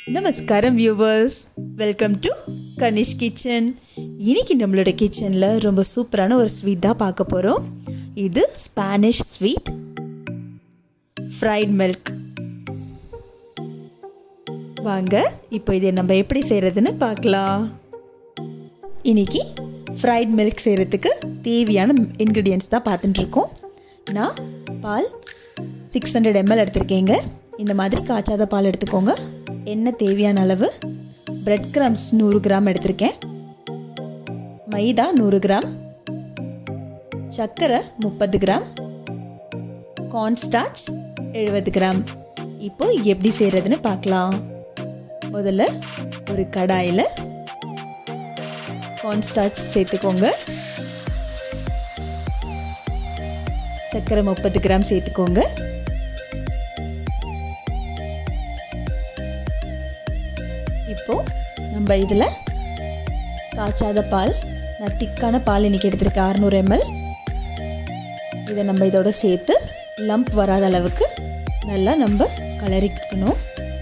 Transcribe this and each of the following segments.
நமஸ்காரம் viewers welcome to Kanish kitchen இன்னைக்கு நம்மளோட கிச்சனில் ரொம்ப சூப்பரான ஒரு ஸ்வீட் தான் பார்க்க போகிறோம் இது ஸ்பானிஷ் ஸ்வீட் ஃப்ரைட் மில்க் வாங்க இப்போ இதை நம்ம எப்படி செய்கிறதுன்னு பார்க்கலாம் இன்னைக்கு ஃப்ரைட் மில்க் செய்கிறதுக்கு தேவையான இன்க்ரீடியன்ட்ஸ் தான் பார்த்துட்டுருக்கோம் நான் பால் சிக்ஸ் ஹண்ட்ரட் எம்எல் எடுத்திருக்கேங்க இந்த மாதிரி காய்ச்சாத பால் எடுத்துக்கோங்க எண்ணெய் தேவையான அளவு பிரெட் கிரம்ஸ் நூறு கிராம் எடுத்திருக்கேன் மைதா நூறு கிராம் சர்க்கரை முப்பது கிராம் கார்ன்ஸ்டாச் எழுபது கிராம் இப்போ எப்படி செய்கிறதுன்னு பார்க்கலாம் முதல்ல ஒரு கடாயில் கார்ன்ஸ்டாச் சேர்த்துக்கோங்க சர்க்கரை முப்பது கிராம் சேர்த்துக்கோங்க இப்போ நம்ம இதில் காய்ச்சாத பால் நான் திக்கான பால் இன்றைக்கி எடுத்திருக்கேன் அறநூறு எம்எல் இதை நம்ம இதோட சேர்த்து லம்ப் வராத அளவுக்கு நல்லா நம்ம கலரிக்கணும்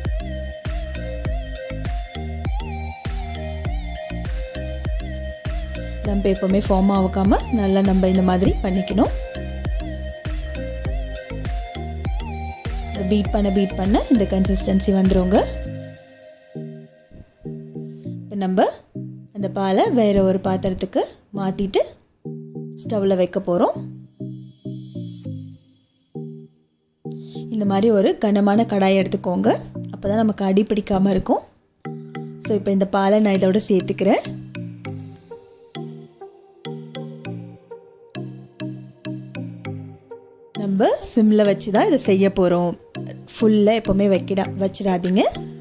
லம்ப் எப்போவுமே ஃபார்ம் ஆகாமல் நல்லா நம்ம இந்த மாதிரி பண்ணிக்கணும் பீட் பண்ண பீட் பண்ண இந்த கன்சிஸ்டன்சி வந்துருங்க இப்போ நம்ம அந்த பாலை வேறு ஒரு பாத்திரத்துக்கு மாற்றிட்டு ஸ்டவ்வில் வைக்க போகிறோம் இந்த மாதிரி ஒரு கனமான கடாய் எடுத்துக்கோங்க அப்போ தான் நமக்கு அடி பிடிக்காமல் இருக்கும் ஸோ இப்போ இந்த பாலை நான் இதோட சேர்த்துக்கிறேன் நம்ம சிம்மில் வச்சு தான் இதை செய்ய போகிறோம் ஃபுல்லாக எப்போவுமே வைக்கிட வச்சிடாதீங்க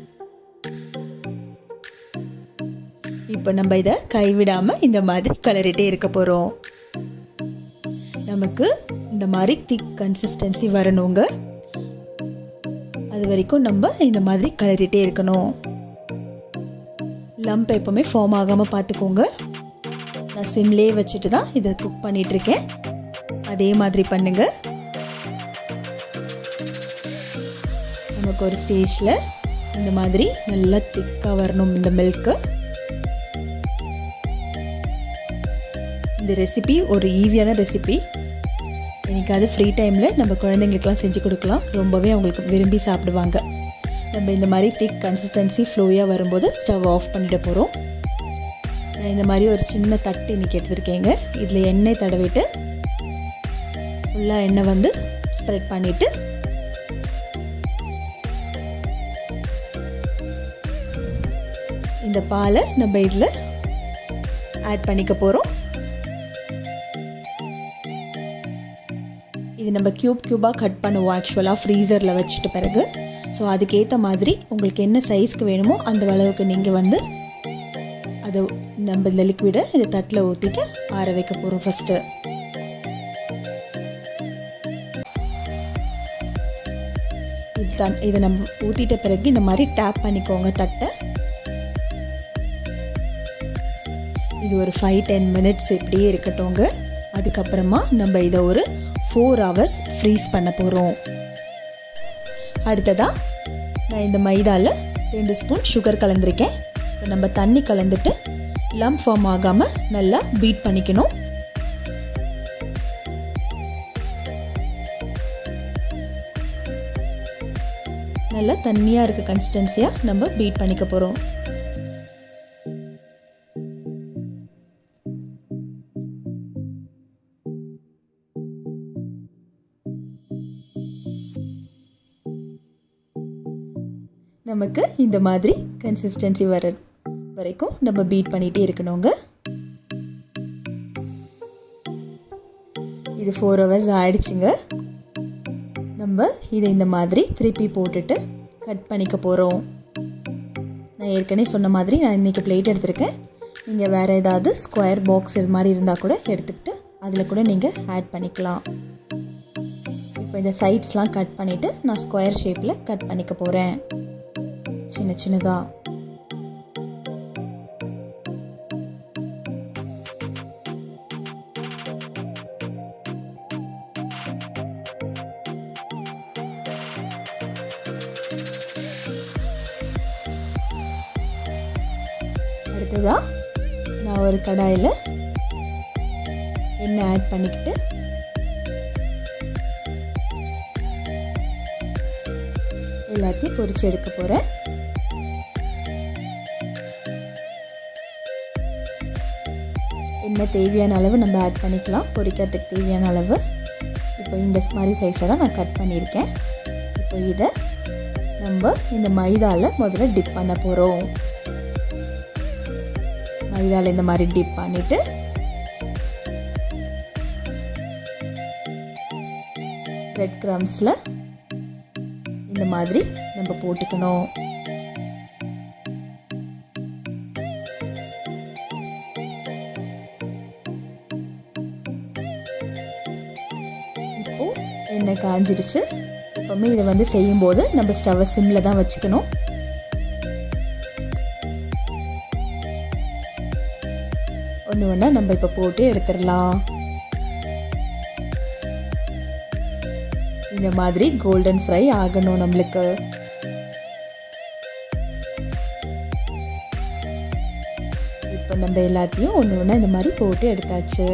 இப்போ நம்ம இதை கைவிடாமல் இந்த மாதிரி கலரிட்டே இருக்க போகிறோம் நமக்கு இந்த மாதிரி திக் கன்சிஸ்டன்சி வரணுங்க அது வரைக்கும் நம்ம இந்த மாதிரி கலரிட்டே இருக்கணும் லம்ப் எப்போவுமே ஃபார்ம் ஆகாமல் பார்த்துக்கோங்க நான் சிம்லே வச்சுட்டு தான் இதை குக் பண்ணிகிட்ருக்கேன் அதே மாதிரி பண்ணுங்கள் நமக்கு ஒரு ஸ்டேஜில் இந்த மாதிரி நல்லா திக்காக வரணும் இந்த மில்க்கு இந்த ரெசிபி ஒரு ஈஸியான ரெசிபி எனக்காவது ஃப்ரீ டைமில் நம்ம குழந்தைங்களுக்கெலாம் செஞ்சு கொடுக்கலாம் ரொம்பவே அவங்களுக்கு விரும்பி சாப்பிடுவாங்க நம்ம இந்த மாதிரி திக் கன்சிஸ்டன்சி ஃப்ளோயாக வரும்போது ஸ்டவ் ஆஃப் பண்ணிட போகிறோம் நான் இந்த மாதிரி ஒரு சின்ன தட்டு இன்றைக்கி எடுத்திருக்கேங்க இதில் எண்ணெய் தடவிட்டு ஃபுல்லாக எண்ணெய் வந்து ஸ்ப்ரெட் பண்ணிவிட்டு இந்த பாலை நம்ம இதில் ஆட் பண்ணிக்க போகிறோம் இது நம்ம க்யூப் க்யூபாக கட் பண்ணுவோம் ஆக்சுவலாக ஃப்ரீசரில் வச்சுட்டு பிறகு ஸோ அதுக்கேற்ற மாதிரி உங்களுக்கு என்ன சைஸ்க்கு வேணுமோ அந்த அளவுக்கு நீங்கள் வந்து அதை நம்ம இந்த லிக்விடை இந்த தட்டில் ஊற்றிட்டு ஆற வைக்க போகிறோம் ஃபஸ்ட்டு இது தான் இதை நம்ம ஊற்றிட்ட பிறகு இந்த மாதிரி டேப் பண்ணிக்கோங்க தட்டை இது ஒரு ஃபைவ் டென் மினிட்ஸ் இப்படியே இருக்கட்டும்ங்க அதுக்கப்புறமா நம்ம இதை ஒரு ஃபோர் ஹவர்ஸ் ஃப்ரீஸ் பண்ண போகிறோம் அடுத்ததாக நான் இந்த மைதாவில் ரெண்டு ஸ்பூன் சுகர் கலந்துருக்கேன் இப்போ நம்ம தண்ணி கலந்துட்டு லம் ஃபார்ம் ஆகாமல் நல்லா பீட் பண்ணிக்கணும் நல்லா தண்ணியாக இருக்க கன்சிஸ்டன்சியாக நம்ம பீட் பண்ணிக்க போகிறோம் நமக்கு இந்த மாதிரி கன்சிஸ்டன்சி வர வரைக்கும் நம்ம பீட் பண்ணிகிட்டே இருக்கணுங்க இது ஃபோர் ஹவர்ஸ் ஆயிடுச்சுங்க நம்ம இதை இந்த மாதிரி திருப்பி போட்டுட்டு கட் பண்ணிக்க போகிறோம் நான் ஏற்கனவே சொன்ன மாதிரி நான் இன்றைக்கி பிளேட் எடுத்திருக்கேன் நீங்கள் வேறு ஏதாவது ஸ்கொயர் பாக்ஸ் இது மாதிரி இருந்தால் கூட எடுத்துக்கிட்டு அதில் கூட நீங்கள் ஆட் பண்ணிக்கலாம் இப்போ இந்த சைட்ஸ்லாம் கட் பண்ணிவிட்டு நான் ஸ்கொயர் ஷேப்பில் கட் பண்ணிக்க போகிறேன் சின்ன சின்னதாக அடுத்ததாக நான் ஒரு கடாயில் எண்ணெய் ஆட் பண்ணிக்கிட்டு எல்லாத்தையும் பொரிச்சு எடுக்க போகிறேன் எண்ணெய் தேவையான அளவு நம்ம ஆட் பண்ணிக்கலாம் பொரிக்கிறதுக்கு தேவையான அளவு இப்போ இந்த மாதிரி சைஸில் தான் நான் கட் பண்ணியிருக்கேன் இப்போ இதை நம்ம இந்த மைதாவில் முதல்ல டிப் பண்ண போகிறோம் மைதாவில் இந்த மாதிரி டிப் பண்ணிவிட்டு பிரெட் க்ரம்ஸில் இந்த மாதிரி நம்ம போட்டுக்கணும் இப்போ எண்ணெய் காஞ்சிருச்சு எப்பவுமே இதை வந்து செய்யும்போது நம்ம ஸ்டவ்வை சிம்மில் தான் வச்சுக்கணும் ஒன்று ஒன்றா நம்ம இப்போ போட்டு எடுத்துடலாம் இந்த மாதிரி கோல்டன் ஃப்ரை ஆகணும் நம்மளுக்கு இப்போ நம்ம எல்லாத்தையும் ஒன்று ஒன்றா இந்த மாதிரி போட்டு எடுத்தாச்சு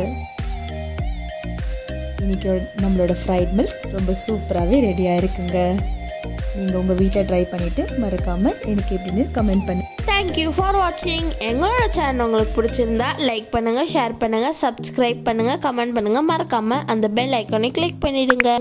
இன்றைக்கி நம்மளோட ஃப்ரைட் மில்க் ரொம்ப சூப்பராகவே ரெடியாக இருக்குங்க நீங்கள் உங்கள் வீட்டில் ட்ரை பண்ணிவிட்டு மறக்காமல் எனக்கு எப்படின்னு கமெண்ட் பண்ணி தேங்க்யூ ஃபார் வாட்சிங் எங்களோட சேனல் உங்களுக்கு பிடிச்சிருந்தா லைக் பண்ணுங்கள் ஷேர் பண்ணுங்கள் சப்ஸ்கிரைப் பண்ணுங்கள் கமெண்ட் பண்ணுங்கள் மறக்காமல் அந்த பெல் ஐக்கானை கிளிக் பண்ணிவிடுங்க